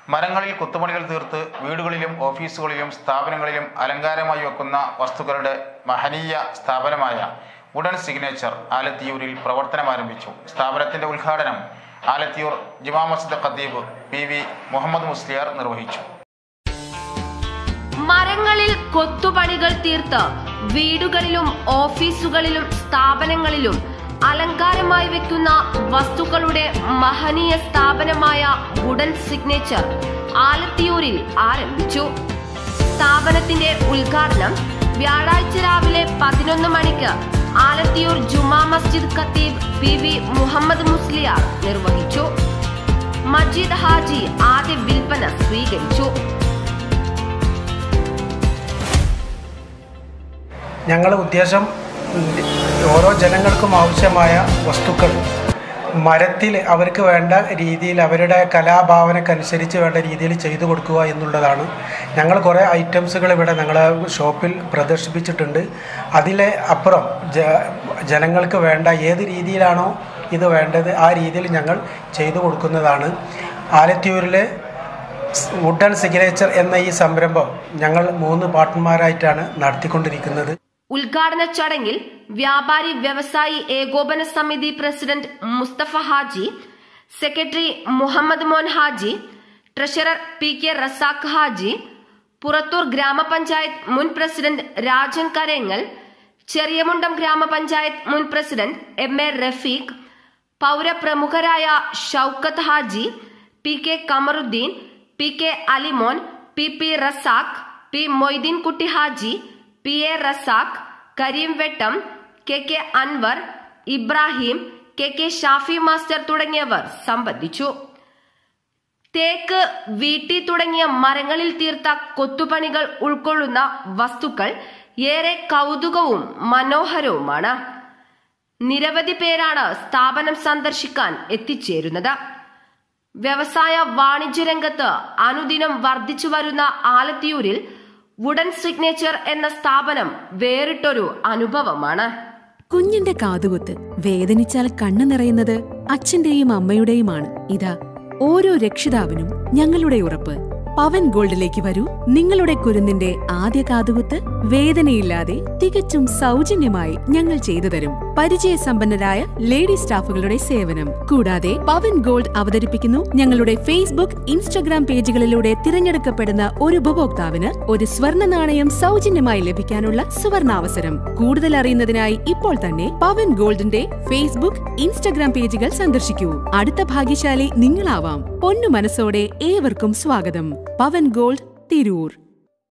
മരങ്ങളിൽ കൊത്തുപണികൾ തീർത്ത് വീടുകളിലും ഓഫീസുകളിലും സ്ഥാപനങ്ങളിലും അലങ്കാരമായി വെക്കുന്ന വസ്തുക്കളുടെ മഹനീയ സ്ഥാപനമായ ഉടൻ സിഗ്നേച്ചർ ആലത്തിയൂരിൽ പ്രവർത്തനം ആരംഭിച്ചു സ്ഥാപനത്തിന്റെ ഉദ്ഘാടനം ആലത്തിയൂർ ജുമാ മസ്ജിദ് ഖത്തീബ് പി വി മുഹമ്മദ് മുസ്ലിയാർ നിർവഹിച്ചു മരങ്ങളിൽ കൊത്തുപണികൾ തീർത്ത് വീടുകളിലും ഓഫീസുകളിലും സ്ഥാപനങ്ങളിലും അലങ്കാരമായി വെക്കുന്ന വസ്തുക്കളുടെ മഹനീയ സ്ഥാപനമായ വുഡൻ സിഗ്നേച്ചർ ആലത്തിയൂരിൽ ആരംഭിച്ചു സ്ഥാപനത്തിന്റെ ഉദ്ഘാടനം വ്യാഴാഴ്ച രാവിലെ പതിനൊന്ന് മണിക്ക് ആലത്തിയൂർ ജുമാ മസ്ജിദ് ഖത്തീബ് പി വി മുഹമ്മദ് മുസ്ലിയാർ നിർവഹിച്ചു മജീദ് ഹാജി ആദ്യ വിൽപ്പന സ്വീകരിച്ചു ഞങ്ങളുടെ ഉദ്ദേശം ഉം, ഓരോ ജനങ്ങൾക്കും ആവശ്യമായ വസ്തുക്കൾ മരത്തിൽ അവർക്ക് വേണ്ട രീതിയിൽ അവരുടെ കലാഭാവനക്കനുസരിച്ച് വേണ്ട രീതിയിൽ ചെയ്തു കൊടുക്കുക എന്നുള്ളതാണ് ഞങ്ങൾ കുറേ ഐറ്റംസുകൾ ഇവിടെ ഞങ്ങളെ ഷോപ്പിൽ പ്രദർശിപ്പിച്ചിട്ടുണ്ട് അതിലെ അപ്പുറം ജ ജനങ്ങൾക്ക് വേണ്ട ഏത് രീതിയിലാണോ ഇത് വേണ്ടത് ആ രീതിയിൽ ഞങ്ങൾ ചെയ്തു കൊടുക്കുന്നതാണ് ആലത്തിയൂരിലെ വുഡൻ സിഗ്നേച്ചർ എന്ന ഈ സംരംഭം ഞങ്ങൾ മൂന്ന് പാർട്ട്ണർമാരായിട്ടാണ് നടത്തിക്കൊണ്ടിരിക്കുന്നത് ഉദ്ഘാടന ചടങ്ങിൽ വ്യാപാരി വ്യവസായി ഏകോപന സമിതി president Mustafa Haji secretary Muhammad Mon Haji treasurer P K Razak Haji Purathur ഗ്രാമപഞ്ചായത്ത് മുൻ പ്രസിഡന്റ് രാജൻ കരേങ്ങൽ ചെറിയമുണ്ടം ഗ്രാമപഞ്ചായത്ത് മുൻ പ്രസിഡന്റ് എം എ റഫീഖ് പൗരപ്രമുഖരായ Shoukath Haji P K Kamaruddin P K Alimon P P Razak P Moideenkutty Haji P A Razak Kareem Vettam K K Anwar Ibrahim K K Shafi master തുടങ്ങിയവർ സംബന്ധിച്ചു തേക്ക് വീട്ടി തുടങ്ങിയ മരങ്ങളിൽ തീർത്ത കൊത്തുപണികൾ ഉൾക്കൊള്ളുന്ന വസ്തുക്കൾ ഏറെ കൗതുകവും മനോഹരവുമാണ് നിരവധി പേരാണ് സ്ഥാപനം സന്ദർശിക്കാൻ എത്തിച്ചേരുന്നത് വ്യവസായ വാണിജ്യ രംഗത്ത് അനുദിനം വർദ്ധിച്ചു വരുന്ന ആലത്തിയൂരിൽ വുഡൻ സിഗ്നേച്ചർ എന്ന സ്ഥാപനം വേറിട്ടൊരു അനുഭവമാണ് കുഞ്ഞിന്റെ കാതുകുത്ത് വേദനിച്ചാൽ കണ്ണു നിറയുന്നത് അച്ഛന്റെയും അമ്മയുടെയുമാണ് ഇതാ ഓരോ രക്ഷിതാവിനും ഞങ്ങളുടെ ഉറപ്പ് പവൻ ഗോൾഡിലേക്ക് വരൂ നിങ്ങളുടെ കുരുന്നിന്റെ ആദ്യ കാതുകുത്ത് വേദനയില്ലാതെ തികച്ചും സൗജന്യമായി ഞങ്ങൾ ചെയ്തു തരും പരിചയസമ്പന്നരായ ലേഡി സ്റ്റാഫുകളുടെ സേവനം കൂടാതെ പവൻ ഗോൾഡ് അവതരിപ്പിക്കുന്നു ഞങ്ങളുടെ ഫേസ്ബുക്ക് ഇൻസ്റ്റഗ്രാം പേജുകളിലൂടെ തിരഞ്ഞെടുക്കപ്പെടുന്ന ഒരു ഉപഭോക്താവിന് ഒരു സ്വർണ്ണ നാണയം സൗജന്യമായി ലഭിക്കാനുള്ള സുവർണാവസരം കൂടുതൽ അറിയുന്നതിനായി ഇപ്പോൾ തന്നെ പവൻ ഗോൾഡിന്റെ ഫേസ്ബുക്ക് ഇൻസ്റ്റഗ്രാം പേജുകൾ സന്ദർശിക്കൂ അടുത്ത ഭാഗ്യശാലി നിങ്ങളാവാം പൊന്നു മനസ്സോടെ ഏവർക്കും സ്വാഗതം പവൻ ഗോൾഡ് തിരൂർ